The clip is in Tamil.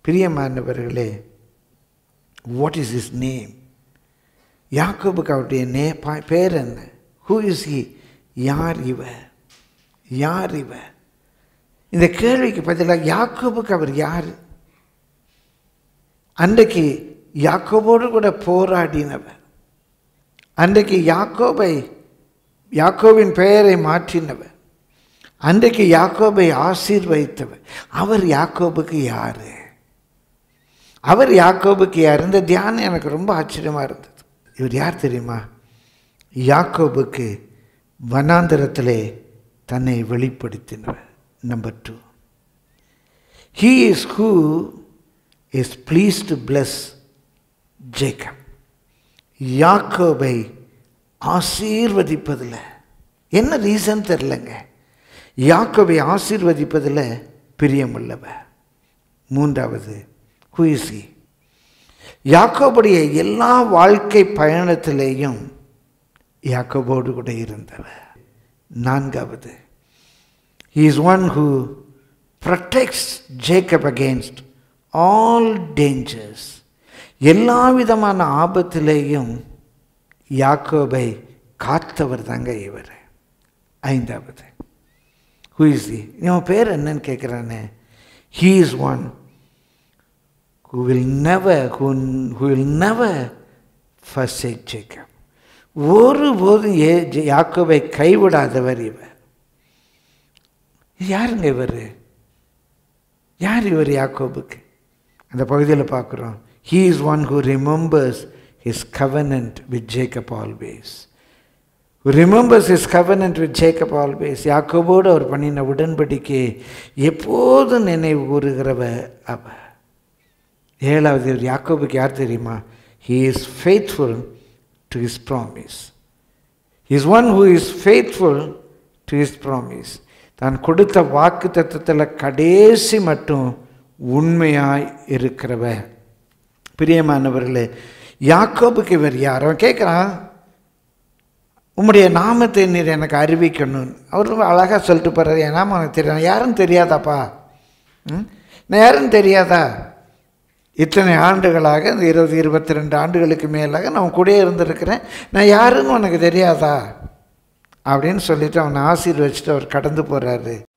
பிரியமானவர்களே வாட் இஸ் இஸ் நேம் யாக்கோபுக்கு அவருடைய நே பா- பேர் என்ன ஹூ இஸ் ஹி யார் இவ யார் இவ இந்த கேள்விக்கு பதிலாக யாக்கோபுக்கு அவர் யார் அன்றைக்கு யாக்கோபோடு கூட போராடினவர் அன்றைக்கு யாக்கோபை யாக்கோபின் பெயரை மாற்றினவர் அன்றைக்கு யாக்கோபை ஆசீர்வதித்தவர் அவர் யாக்கோபுக்கு யாரு அவர் யாக்கோபுக்கு யார் இந்த தியானம் எனக்கு ரொம்ப ஆச்சரியமாக இருந்தது இவர் யார் தெரியுமா யாக்கோபுக்கு வனாந்தரத்திலே தன்னை வெளிப்படுத்தினவர் number two he is who is pleased to bless Jacob யாக்கோபை ஆசீர்வதிப்பதில் என்ன ரீசன் தெரிலங்க யாக்கோபை ஆசீர்வதிப்பதில் பிரியமுள்ளவர் மூன்றாவது குயிசி யாக்கோபுடைய எல்லா வாழ்க்கை பயணத்திலேயும் யாக்கோபோடு கூட இருந்தவர் நான்காவது he is one who protects Jacob against all dangers எல்லா விதமான ஆபத்திலேயும் யாக்கோபை காத்தவர் தாங்க இவர் ஐந்தாவது ஹூ இஸ் தி இவன் பேர் என்னன்னு கேட்குறானே he is one who will never who, who will never forsake Jacob ஒருபோதும் ஏ யாக்கோபை கைவிடாதவர் இவர் யாருங்க இவர் யார் இவர் யாக்கோபுக்கு அந்த பகுதியில் பார்க்குறோம் he is one who remembers his covenant with Jacob always remembers his covenant with Jacob always யாக்கோபோடு அவர் பண்ணின உடன்படிக்கை எப்போதும் நினைவு கூறுகிறவ அவர் ஏழாவது இவர் யாக்கோபுக்கு யார் தெரியுமா he is faithful to his promise is one who is faithful to his promise தான் கொடுத்த வாக்கு தத்துவத்தில் கடைசி மட்டும் உண்மையாய் இருக்கிறவர் பிரியமானவர்களே யாக்கோபுக்கு இவர் யார் அவன் கேட்குறான் உம்முடைய நாமத்தை நீர் எனக்கு அறிவிக்கணும் அவர் ரொம்ப அழகாக சொல்லிட்டு போகிறார் என் நாமம் எனக்கு தெரியும் யாரும் தெரியாதாப்பா ம்? நான் யாரும் தெரியாதா இத்தனை ஆண்டுகளாக இந்த இருபது இருபத்தி ரெண்டு ஆண்டுகளுக்கு மேலாக நான் கூடயே இருந்திருக்கிறேன் நான் யாருன்னு உனக்கு தெரியாதா அப்படின்னு சொல்லிட்டு அவனை ஆசீர்வச்சிட்டு அவர் கடந்து போகிறாரு